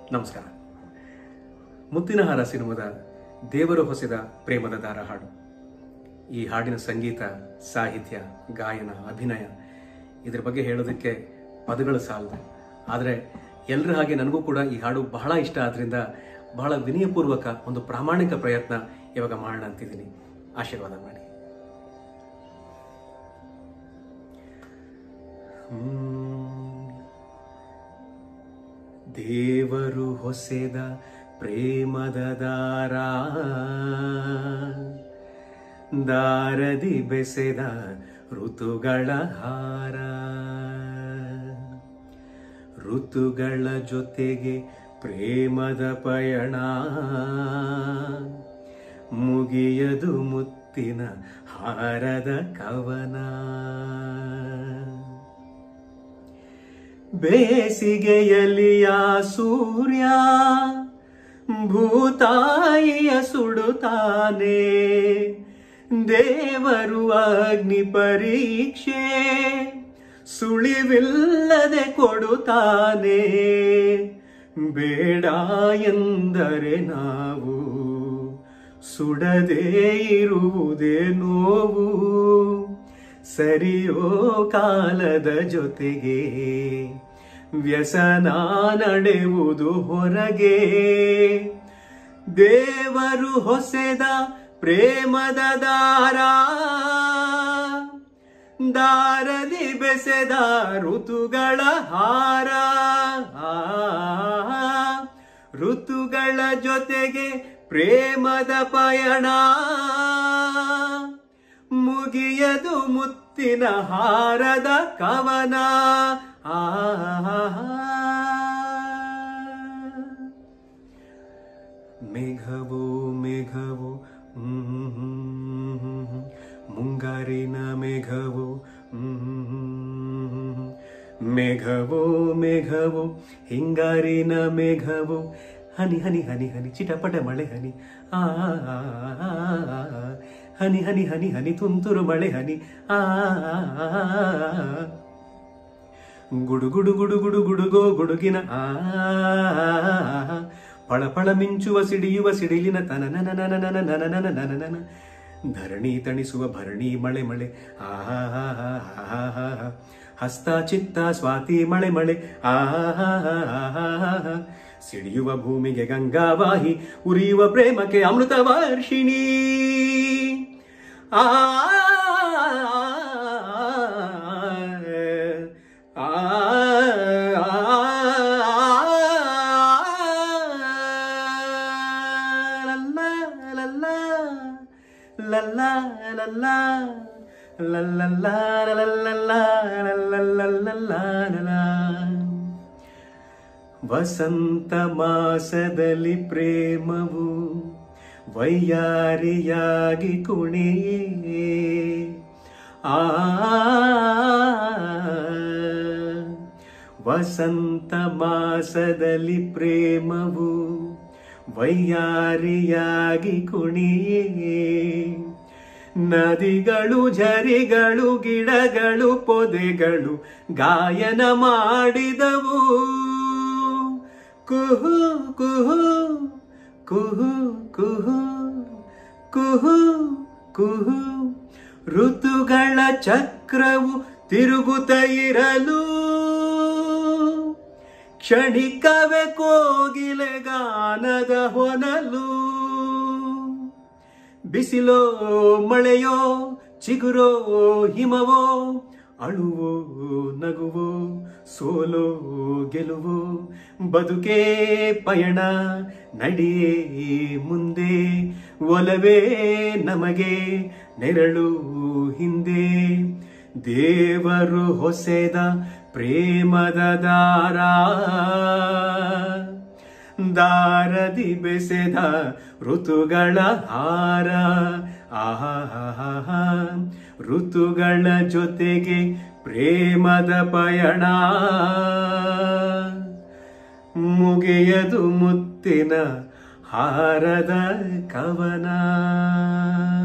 ನಮಸ್ಕಾರ ಮುತ್ತಿನ ಹಾರ ಸಿನಿಮಾದ ದೇವರು ಹೊಸೆದ ಪ್ರೇಮದ ದಾರ ಹಾಡು ಈ ಹಾಡಿನ ಸಂಗೀತ ಸಾಹಿತ್ಯ ಗಾಯನ ಅಭಿನಯ ಇದ್ರ ಬಗ್ಗೆ ಹೇಳೋದಕ್ಕೆ ಪದಗಳು ಸಾಲದು ಆದರೆ ಎಲ್ಲರ ಹಾಗೆ ನನಗೂ ಕೂಡ ಈ ಹಾಡು ಬಹಳ ಇಷ್ಟ ಆದ್ರಿಂದ ಬಹಳ ವಿನಯಪೂರ್ವಕ ಒಂದು ಪ್ರಾಮಾಣಿಕ ಪ್ರಯತ್ನ ಇವಾಗ ಮಾಡೋಣ ಅಂತಿದ್ದೀನಿ ಆಶೀರ್ವಾದ ಮಾಡಿ ಹ್ಮ್. ದೇವರು ಹೊಸೆದ ಪ್ರೇಮದ ದಾರ ದಾರದಿ ಬೆಸೆದ ಋತುಗಳ ಹಾರ ಋತುಗಳ ಜೊತೆಗೆ ಪ್ರೇಮದ ಪಯಣ ಮುಗಿಯದು ಮುತ್ತಿನ ಹಾರದ ಕವನ ಬೇಸಿಗೆಯಲಿಯ ಸೂರ್ಯ ಭೂತಾಯಿಯ ಸುಡುತ್ತಾನೆ ದೇವರು ಅಗ್ನಿ ಪರೀಕ್ಷೆ ಸುಳಿವಿಲ್ಲದೆ ಕೊಡುತ್ತಾನೆ ಬೇಡ ಎಂದರೆ ನಾವು ಸುಡದೇ ಇರುವುದೇ ನೋವು ಸರಿಯೋ ಕಾಲದ ಜೊತೆಗೆ ವ್ಯಸನ ನಡೆಯುವುದು ಹೊರಗೆ ದೇವರು ಹೊಸೆದ ಪ್ರೇಮದ ದಾರ ದಾರದಿ ಬೆಸೆದ ಋತುಗಳ ಹಾರ ಋತುಗಳ ಜೊತೆಗೆ ಪ್ರೇಮದ ಪಯಣ ಮುಗಿಯದು ಮುತ್ತಿನ ಹಾರದ ಕವನ ಆ ಮೇಘವು ಮೇಘವು ಹ್ಮ್, ಮುಂಗಾರಿನ ಮೇಘವು ಹ್ಮ್, ಮೇಘವು ಮೇಘವು ಹಿಂಗಾರಿನ ಮೇಘವು ಹನಿ ಹನಿ ಹನಿ ಹನಿ ಚಿಟಪಟ ಮಳೆ ಹನಿ ಆ ಹನಿ ಹನಿ ಹನಿ ಹನಿ ತುಂತುರು ಮಳೆ ಹನಿ ಆ ಗುಡು ಗುಡು ಗುಡು ಗುಡು ಗುಡುಗೋ ಗುಡುಗಿನ ಆ ಪಳ ಪಳ ಮಿಂಚುವ ಸಿಡಿಯುವ ಸಿಡಿಲಿನ ತನ ನನ ನನ ನನ ನನ ನನ ನನ ನನ ಧರಣಿ ತಣಿಸುವ ಭರಣಿ ಮಳೆ ಮಳೆ ಆ ಹಸ್ತ ಚಿತ್ತ ಸ್ವಾತಿ ಮಳೆ ಮಳೆ ಆ ಸಿಡಿಯುವ ಭೂಮಿಗೆ ಗಂಗಾವಾಹಿ ಉರಿಯುವ ಪ್ರೇಮಕ್ಕೆ ಅಮೃತ ವರ್ಷಿಣಿ ಆ ವಸಂತ ಮಾಸದಲ್ಲಿ ಪ್ರೇಮವು ವೈಯಾರಿಯಾಗಿ ಕುಣಿಯೇ ಆ ವಸಂತ ಮಾಸದಲ್ಲಿ ಪ್ರೇಮವು ವೈಯಾರಿಯಾಗಿ ಕುಣಿಯೇ ನದಿಗಳು ಝರಿಗಳು ಗಿಡಗಳು ಪೊದೆಗಳು ಗಾಯನ ಮಾಡಿದವು ಕುಹು ಕುಹು ಕುಹು ಕುಹು ಕುಹು ಕುಹು ಋತುಗಳ ಚಕ್ರವು ತಿರುಗುತ್ತ ಇರಲು ಕ್ಷಣಿಕವೇ ಕೋಗಿಲೆ ಗಾನದ ಹೊನಲು ಬಿಸಿಲೋ ಮಳೆಯೋ ಚಿಗುರೋ ಹಿಮವೋ ಅಳುವೋ ನಗುವೋ ಸೋಲೋ ಗೆಲುವೋ ಬದುಕೇ ಪಯಣ ನಡಿಯೇ ಮುಂದೆ ಒಲವೇ ನಮಗೆ ನೆರಳು ಹಿಂದೆ ದೇವರು ಹೊಸೆದ ಪ್ರೇಮದ ದಾರ ದಾರದಿ ಬೆಸೆದ ಋತುಗಳ ಹಾರ ಆಹಾ ಋತುಗಳ ಜೊತೆಗೆ ಪ್ರೇಮದ ಪಯಣ ಮುಗಿಯದು ಮುತ್ತಿನ ಹಾರದ ಕವನ